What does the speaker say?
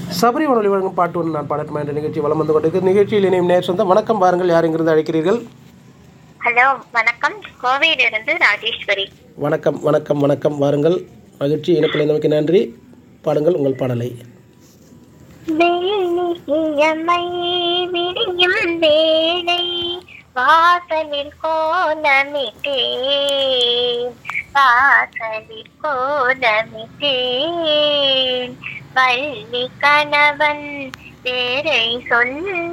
சபரி வானொலி வழங்கும் பாட்டு ஒன்று நான் பாடட்டுமா என்ற நிகழ்ச்சி வலம் வந்து கொண்டிருக்கு நிகழ்ச்சியில் இணையும் நேர் சொந்த வணக்கம் பாருங்கள் யார் எங்கிருந்து அழைக்கிறீர்கள் ஹலோ வணக்கம் கோவையிலிருந்து ராஜேஸ்வரி வணக்கம் வணக்கம் வணக்கம் வாருங்கள் மகிழ்ச்சி இணைப்பில் இருந்தமைக்கு நன்றி பாடுங்கள் உங்கள் பாடலை வெள்ளிக்கிழமை விடியும் வேளை வாசலில் கோலமிட்டேன் வாசலில் கோலமிட்டேன் வள்ளி கணவன் பேரை சொல்லி